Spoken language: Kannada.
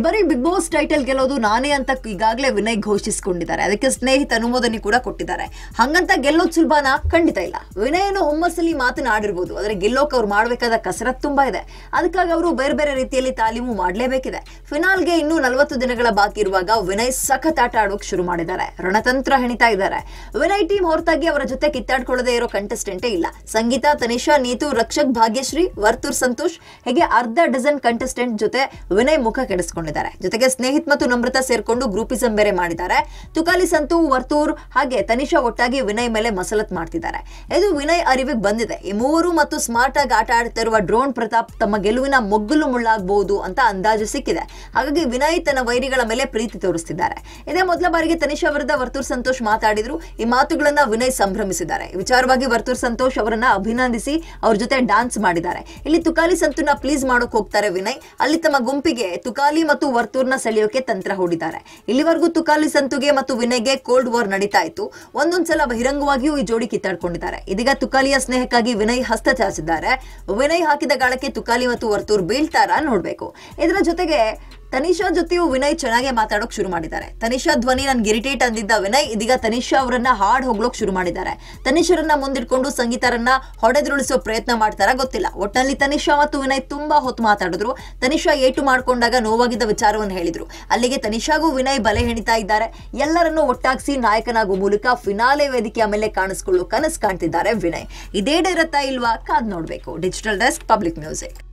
ಬಾರಿ ಬಿಗ್ ಬಾಸ್ ಟೈಟಲ್ ಗೆಲ್ಲೋದು ನಾನೇ ಅಂತ ಈಗಾಗಲೇ ವಿನಯ್ ಘೋಷಿಸಿಕೊಂಡಿದ್ದಾರೆ ಅದಕ್ಕೆ ಸ್ನೇಹಿತ ಅನುಮೋದನೆ ಕೂಡ ಕೊಟ್ಟಿದ್ದಾರೆ ಹಂಗಂತ ಗೆಲ್ಲೋದು ಸುಲಭನಾ ಖಂಡಿತ ಇಲ್ಲ ವಿನಯನು ಹುಮ್ಮಸ್ಸಲ್ಲಿ ಮಾತನಾಡಿರ್ಬೋದು ಆದರೆ ಗೆಲ್ಲೋಕೆ ಅವ್ರು ಮಾಡಬೇಕಾದ ಕಸರತ್ತು ತುಂಬಾ ಇದೆ ಅದಕ್ಕಾಗಿ ಅವರು ಬೇರೆ ಬೇರೆ ರೀತಿಯಲ್ಲಿ ತಾಲೀಮು ಮಾಡಲೇಬೇಕಿದೆ ಫಿನಾಲ್ಗೆ ಇನ್ನೂ ನಲವತ್ತು ದಿನಗಳ ಬಾಕಿ ಇರುವಾಗ ವಿನಯ್ ಸಖತ್ ಆಟ ಆಡೋಕೆ ಶುರು ಮಾಡಿದ್ದಾರೆ ರಣತಂತ್ರ ಹೆಣಿತಾ ಇದ್ದಾರೆ ವಿನಯ್ ಟೀಮ್ ಹೊರತಾಗಿ ಅವರ ಜೊತೆ ಕಿತ್ತಾಡ್ಕೊಳ್ಳದೆ ಇರೋ ಕಂಟೆಸ್ಟೆಂಟೇ ಇಲ್ಲ ಸಂಗೀತ ತನಿಷಾ ನೀತು ರಕ್ಷಕ್ ಭಾಗ್ಯಶ್ರೀ ವರ್ತೂರ್ ಸಂತೋಷ್ ಹೀಗೆ ಅರ್ಧ ಡಜನ್ ಕಂಟೆಸ್ಟೆಂಟ್ ಜೊತೆ ವಿನಯ್ ಮುಖ ಕೆಡಿಸ್ಕೊಂಡಿದ್ದಾರೆ ಜೊತೆಗೆ ಸ್ನೇಹಿತ್ ಮತ್ತು ನಮ್ರತಾ ಸೇರ್ಕೊಂಡು ಗ್ರೂಪಿಸಂ ಬೇರೆ ಮಾಡಿದ್ದಾರೆ ತುಕಾಲಿ ಸಂತು ವರ್ತೂರ್ ಹಾಗೆ ತನಿಷಾ ಒಟ್ಟಾಗಿ ವಿನಯ್ ಮೇಲೆ ಮಸಲತ್ ಮಾಡ್ತಿದ್ದಾರೆ ಇದು ವಿನಯ್ ಅರಿವಿಗೆ ಬಂದಿದೆ ಈ ಮೂವರು ಮತ್ತು ಸ್ಮಾರ್ಟ್ ಆಗಿ ಆಟ ಆಡ್ತಿರುವ ಡ್ರೋನ್ ಪ್ರತಾಪ್ ತಮ್ಮ ಗೆಲುವಿನ ಮೊಗ್ಗುಲು ಮುಳ್ಳಾಗಬಹುದು ಅಂತ ಅಂದಾಜು ಸಿಕ್ಕಿದೆ ಹಾಗಾಗಿ ವಿನಯ್ ತನ್ನ ವೈರಿಗಳ ಮೇಲೆ ಪ್ರೀತಿ ತೋರಿಸ್ತಿದ್ದಾರೆ ಇದೇ ಮೊದಲ ಬಾರಿಗೆ ತನಿಷಾ ವಿರುದ್ಧ ವರ್ತೂರ್ ಸಂತೋಷ್ ಮಾತಾಡಿದ್ರು ಈ ಮಾತುಗಳನ್ನ ವಿನಯ್ ಸಂಭ್ರಮಿಸಿದ್ದಾರೆ ಈ ವಿಚಾರವಾಗಿ ವರ್ತೂರ್ ಸಂತೋಷ್ ಅವರನ್ನ ಅಭಿನಂದಿಸಿ ಅವ್ರ ಜೊತೆ ಡಾನ್ಸ್ ಮಾಡಿದ್ದಾರೆ ಇಲ್ಲಿ ತುಕಾಲಿ ಸಂತುನ ಪ್ಲೀಸ್ ಮಾಡೋಕ್ ಹೋಗ್ತಾರೆ ವಿನಯ್ ಅಲ್ಲಿ ತಮ್ಮ ಗುಂಪಿಗೆ ತುಕಾಲಿ ಮತ್ತು ವರ್ತೂರ್ನ ಸೆಳೆಯೋಕೆ ತಂತ್ರ ಹೂಡಿದ್ದಾರೆ ಇಲ್ಲಿವರೆಗೂ ತುಕಾಲಿ ಸಂತುಗೆ ಮತ್ತು ವಿನಯ್ಗೆ ಕೋಲ್ಡ್ ವಾರ್ ನಡೀತಾ ಇತ್ತು ಒಂದೊಂದ್ಸಲ ಬಹಿರಂಗವಾಗಿಯೂ ಈ ಜೋಡಿ ಕಿತ್ತಾಡ್ಕೊಂಡಿದ್ದಾರೆ ಇದೀಗ ತುಕಾಲಿಯ ಸ್ನೇಹಕ್ಕಾಗಿ ವಿನಯ್ ಹಸ್ತ ಚಾಚಿದ್ದಾರೆ ವಿನಯ್ ಹಾಕಿದ ಗಾಳಕ್ಕೆ ತುಕಾಲಿ ಮತ್ತು ವರ್ತೂರ್ ಬೀಳ್ತಾರ ನೋಡ್ಬೇಕು ಇದರ ಜೊತೆಗೆ ತನಿಷಾ ಜೊತೆಯೂ ವಿನಯ್ ಚೆನ್ನಾಗಿ ಮಾತಾಡೋಕ್ ಶುರು ಮಾಡಿದ್ದಾರೆ ತನಿಷಾ ಧ್ವನಿ ನನ್ಗೆ ಇರಿಟೇಟ್ ಅಂದಿದ್ದ ವಿನಯ್ ಇದೀಗ ತನಿಷಾ ಅವರನ್ನ ಹಾಡ್ ಹೋಗ್ಲೋಕ್ ಶುರು ಮಾಡಿದ್ದಾರೆ ತನಿಷರನ್ನ ಮುಂದಿಟ್ಕೊಂಡು ಸಂಗೀತರನ್ನ ಹೊಡೆದುರುಳಿಸೋ ಪ್ರಯತ್ನ ಮಾಡ್ತಾರ ಗೊತ್ತಿಲ್ಲ ಒಟ್ಟಲ್ಲಿ ತನಿಷಾ ಮತ್ತು ವಿನಯ್ ತುಂಬಾ ಹೊತ್ತು ಮಾತಾಡಿದ್ರು ತನಿಷಾ ಏಟು ಮಾಡ್ಕೊಂಡಾಗ ನೋವಾಗಿದ್ದ ವಿಚಾರವನ್ನು ಹೇಳಿದ್ರು ಅಲ್ಲಿಗೆ ತನಿಷಾಗೂ ವಿನಯ್ ಬಲೆ ಹೆಣಿತಾ ಇದ್ದಾರೆ ಎಲ್ಲರನ್ನೂ ಒಟ್ಟಾಗಿಸಿ ನಾಯಕನಾಗುವ ಮೂಲಕ ಫಿನಾಲೆ ವೇದಿಕೆಯ ಮೇಲೆ ಕಾಣಿಸ್ಕೊಳ್ಳೋ ಕನಸು ಕಾಣ್ತಿದ್ದಾರೆ ವಿನಯ್ ಇದೇ ಇರತ್ತಾ ಇಲ್ವಾ ಕಾದ್ ನೋಡ್ಬೇಕು ಡಿಜಿಟಲ್ ಡೆಸ್ಕ್ ಪಬ್ಲಿಕ್ ಮ್ಯೂಸಿಕ್